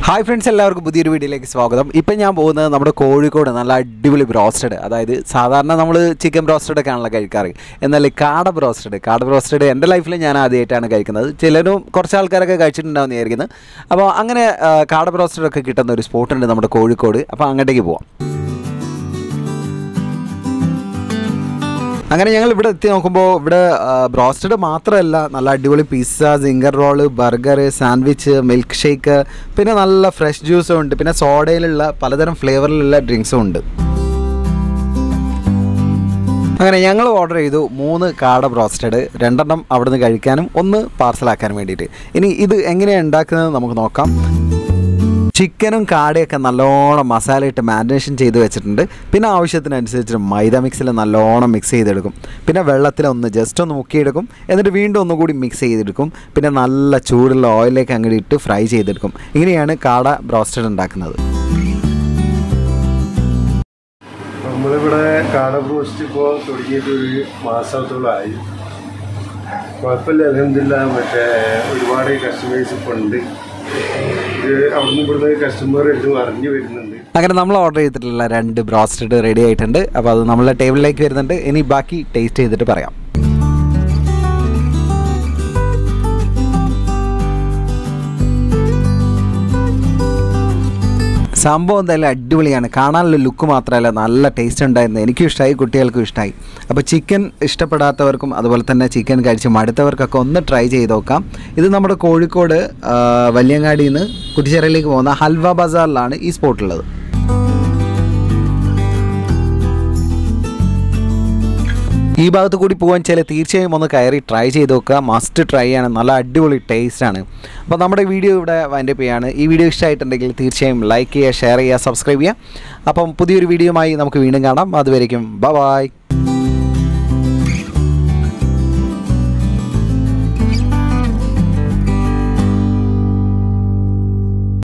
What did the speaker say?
hi friends എല്ലാവർക്കും പുതിയൊരു വീഡിയോയിലേക്ക് സ്വാഗതം ഇപ്പം ഞാൻ പോകുന്നത് നമ്മുടെ കോഴിക്കോട് നല്ല അടിപൊളി ബ്രോസ്റ്റഡ് അതായത് സാധാരണ നമ്മൾ ചിക്കൻ ബ്രോസ്റ്റഡ് ഒക്കെ ആണല്ലോ കഴിക്കാറ് എന്നാൽ ഈ കാട ബ്രോസ്റ്റഡ് കാട ബ്രോസ്റ്റഡ് എൻ്റെ ലൈഫിൽ ഞാൻ ആദ്യമായിട്ടാണ് കഴിക്കുന്നത് ചിലരും കുറച്ച് ആൾക്കാരൊക്കെ കഴിച്ചിട്ടുണ്ടാവും വിചാരിക്കുന്നത് അപ്പോൾ അങ്ങനെ ആ, കാട ബ്രോസ്റ്റഡ് ഒക്കെ കിട്ടുന്ന ഒരു സ്പോട്ട് ഉണ്ട് നമ്മുടെ കോഴിക്കോട് അപ്പോൾ അങ്ങോട്ടേക്ക് പോവാം അങ്ങനെ ഞങ്ങൾ ഇവിടെ എത്തി നോക്കുമ്പോൾ ഇവിടെ ബ്രോസ്റ്റഡ് മാത്രമല്ല നല്ല അടിപൊളി pizza zinger roll burger sandwich milkshake പിന്നെ നല്ല ഫ്രഷ് ജ്യൂസും ഉണ്ട് പിന്നെ സോഡയിലുള്ള പലതരം ഫ്ലേവറിലുള്ള ഡ്രിങ്ക്സും ഉണ്ട് അങ്ങനെ ഞങ്ങൾ ഓർഡർ ചെയ്തു മൂന്ന് കാട ബ്രോസ്റ്റഡ് രണ്ടെണ്ണം അവിടുന്ന് കഴിക്കാനും ഒന്ന് പാർസലാക്കാനും വേണ്ടിയിട്ട് ഇനി ഇത് എങ്ങനെയാണ് ഉണ്ടാക്കുന്നത് നമുക്ക് നോക്കാം ചിക്കനും കാടയൊക്കെ നല്ലോണം മസാല ഇട്ട് മാരിനേഷൻ ചെയ്ത് വെച്ചിട്ടുണ്ട് പിന്നെ ആവശ്യത്തിനനുസരിച്ച് മൈദ മിക്സിൽ നല്ലോണം മിക്സ് ചെയ്തെടുക്കും പിന്നെ വെള്ളത്തിൽ ഒന്ന് ജസ്റ്റ് ഒന്ന് മുക്കിയെടുക്കും എന്നിട്ട് വീണ്ടും ഒന്നുകൂടി മിക്സ് ചെയ്തെടുക്കും പിന്നെ നല്ല ചൂടുള്ള ഓയിലേക്ക് അങ്ങോട്ട് ഇട്ട് ഫ്രൈ ചെയ്തെടുക്കും ഇങ്ങനെയാണ് കാട ബ്രോസ്റ്റഡ് ഉണ്ടാക്കുന്നത് നമ്മളിവിടെ കാട ബ്രോസ്റ്റ് ഇപ്പോൾ തുടങ്ങിയിട്ട് ഒരു മാസത്തോളമായി കുഴപ്പമില്ല അലഹമില്ല മറ്റേ ഒരുപാട് കസ്റ്റമേഴ്സ് ഇപ്പോൾ ഉണ്ട് ഇത് അവിടുന്ന് ഇവിടുന്ന് കസ്റ്റമർ എടുത്ത് അറിഞ്ഞു വരുന്നുണ്ട് അങ്ങനെ നമ്മൾ ഓർഡർ ചെയ്തിട്ടുള്ള രണ്ട് ബ്രോസ്റ്റഡ് റെഡി ആയിട്ടുണ്ട് അപ്പോൾ അത് നമ്മളെ ടേബിളിലേക്ക് വരുന്നുണ്ട് ഇനി ബാക്കി ടേസ്റ്റ് ചെയ്തിട്ട് പറയാം സംഭവം എന്തായാലും അടിപൊളിയാണ് കാണാനുള്ള ലുക്ക് മാത്രമല്ല നല്ല ടേസ്റ്റ് ഉണ്ടായിരുന്നു എനിക്കും ഇഷ്ടമായി കുട്ടികൾക്കും ഇഷ്ടമായി അപ്പോൾ ചിക്കൻ ഇഷ്ടപ്പെടാത്തവർക്കും അതുപോലെ തന്നെ ചിക്കൻ കഴിച്ച് മടുത്തവർക്കൊക്കെ ഒന്ന് ട്രൈ ചെയ്ത് നോക്കാം ഇത് നമ്മുടെ കോഴിക്കോട് ആ, വല്യങ്ങാടിയിൽ നിന്ന് കുറ്റിച്ചിറയിലേക്ക് പോകുന്ന ഹൽവ ബസാറിലാണ് ഈ സ്പോട്ടുള്ളത് ഈ ഭാഗത്ത് കൂടി പോകാൻ ചില തീർച്ചയായും ഒന്ന് കയറി ട്രൈ ചെയ്ത് നോക്കുക മസ്റ്റ് ട്രൈ ആണ് നല്ല അടിപൊളി ടേസ്റ്റ് ആണ് അപ്പോൾ നമ്മുടെ വീഡിയോ ഇവിടെ വൈൻഡപ്പ് ചെയ്യാണ് ഈ വീഡിയോ ഇഷ്ടമായിട്ടുണ്ടെങ്കിൽ തീർച്ചയായും ലൈക്ക് ചെയ്യുക ഷെയർ ചെയ്യുക സബ്സ്ക്രൈബ് ചെയ്യുക അപ്പം പുതിയൊരു വീഡിയോയുമായി നമുക്ക് വീണ്ടും കാണാം അതുവരേക്കും ബ ബായ്